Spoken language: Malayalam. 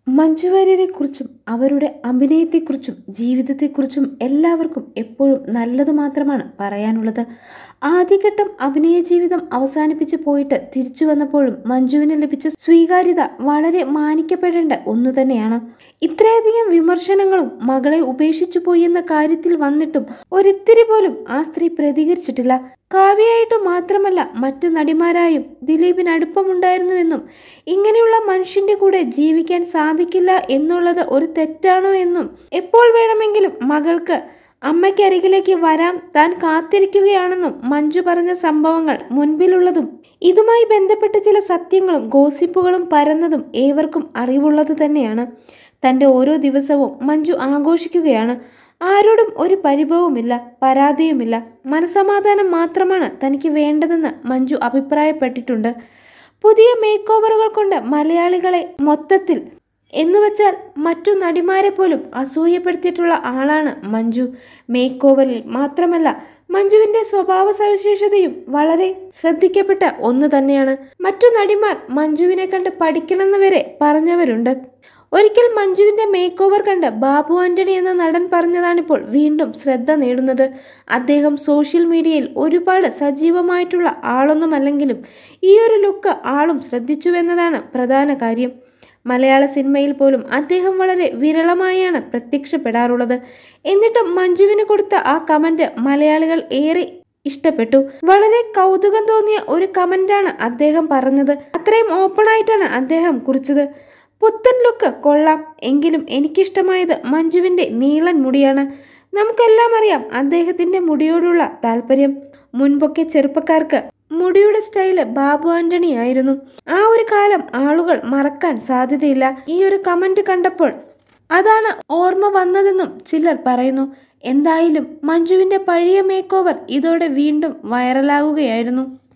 മഞ്ജു വാര്യരെക്കുറിച്ചും അവരുടെ അഭിനയത്തെക്കുറിച്ചും ജീവിതത്തെക്കുറിച്ചും എല്ലാവർക്കും എപ്പോഴും നല്ലത് മാത്രമാണ് പറയാനുള്ളത് ആദ്യഘട്ടം അഭിനയ ജീവിതം അവസാനിപ്പിച്ച് പോയിട്ട് തിരിച്ചു വന്നപ്പോഴും മഞ്ജുവിന് ലഭിച്ച സ്വീകാര്യത വളരെ മാനിക്കപ്പെടേണ്ട ഒന്നു തന്നെയാണ് ഇത്രയധികം വിമർശനങ്ങളും മകളെ ഉപേക്ഷിച്ചു പോയി എന്ന കാര്യത്തിൽ വന്നിട്ടും ഒരിത്തിരി പോലും ആ സ്ത്രീ പ്രതികരിച്ചിട്ടില്ല കാവ്യയായിട്ട് മാത്രമല്ല മറ്റു നടിമാരായും ദിലീപിന് അടുപ്പമുണ്ടായിരുന്നുവെന്നും ഇങ്ങനെയുള്ള മനുഷ്യന്റെ കൂടെ ജീവിക്കാൻ സാധിക്കില്ല എന്നുള്ളത് ഒരു തെറ്റാണോ എന്നും എപ്പോൾ വേണമെങ്കിലും മകൾക്ക് അമ്മയ്ക്കരികിലേക്ക് വരാം താൻ കാത്തിരിക്കുകയാണെന്നും മഞ്ജു പറഞ്ഞ സംഭവങ്ങൾ മുൻപിലുള്ളതും ഇതുമായി ബന്ധപ്പെട്ട ചില സത്യങ്ങളും ഗോസിപ്പുകളും പരന്നതും ഏവർക്കും അറിവുള്ളത് തന്നെയാണ് തൻ്റെ ഓരോ ദിവസവും മഞ്ജു ആഘോഷിക്കുകയാണ് ആരോടും ഒരു പരിഭവവുമില്ല പരാതിയുമില്ല മനസമാധാനം മാത്രമാണ് തനിക്ക് വേണ്ടതെന്ന് മഞ്ജു അഭിപ്രായപ്പെട്ടിട്ടുണ്ട് പുതിയ മേക്ക് ഓവറുകൾ കൊണ്ട് മലയാളികളെ മൊത്തത്തിൽ എന്നുവെച്ചാൽ മറ്റു നടിമാരെ പോലും അസൂയപ്പെടുത്തിയിട്ടുള്ള ആളാണ് മഞ്ജു മേക്ക് ഓവറിൽ മാത്രമല്ല മഞ്ജുവിന്റെ സ്വഭാവ സവിശേഷതയും വളരെ ശ്രദ്ധിക്കപ്പെട്ട ഒന്ന് തന്നെയാണ് മറ്റു നടിമാർ മഞ്ജുവിനെ കണ്ട് പഠിക്കണമെന്ന് വരെ പറഞ്ഞവരുണ്ട് ഒരിക്കൽ മഞ്ജുവിന്റെ മേക്ക് ഓവർ കണ്ട് ബാബു ആന്റണി എന്ന നടൻ പറഞ്ഞതാണിപ്പോൾ വീണ്ടും ശ്രദ്ധ നേടുന്നത് അദ്ദേഹം സോഷ്യൽ മീഡിയയിൽ ഒരുപാട് സജീവമായിട്ടുള്ള ആളൊന്നുമല്ലെങ്കിലും ഈ ഒരു ലുക്ക് ആളും ശ്രദ്ധിച്ചുവെന്നതാണ് പ്രധാന കാര്യം മലയാള സിനിമയിൽ പോലും അദ്ദേഹം വളരെ വിരളമായാണ് പ്രത്യക്ഷപ്പെടാറുള്ളത് എന്നിട്ടും മഞ്ജുവിന് കൊടുത്ത ആ കമന്റ് മലയാളികൾ ഏറെ ഇഷ്ടപ്പെട്ടു വളരെ കൗതുകം തോന്നിയ ഒരു കമന്റാണ് അദ്ദേഹം പറഞ്ഞത് അത്രയും ഓപ്പൺ ആയിട്ടാണ് അദ്ദേഹം കുറിച്ചത് പുത്തൻ ലുക്ക് കൊള്ളാം എങ്കിലും എനിക്കിഷ്ടമായത് മഞ്ജുവിന്റെ നീളൻ മുടിയാണ് നമുക്കെല്ലാം അറിയാം അദ്ദേഹത്തിന്റെ മുടിയോടുള്ള താല്പര്യം മുൻപൊക്കെ ചെറുപ്പക്കാർക്ക് മുടിയുടെ സ്റ്റൈല് ബാബു ആന്റണി ആയിരുന്നു ആ ഒരു കാലം ആളുകൾ മറക്കാൻ സാധ്യതയില്ല ഈ ഒരു കമന്റ് കണ്ടപ്പോൾ അതാണ് ഓർമ്മ വന്നതെന്നും ചിലർ പറയുന്നു എന്തായാലും മഞ്ജുവിന്റെ പഴയ മേക്ക് ഓവർ ഇതോടെ വീണ്ടും വൈറലാകുകയായിരുന്നു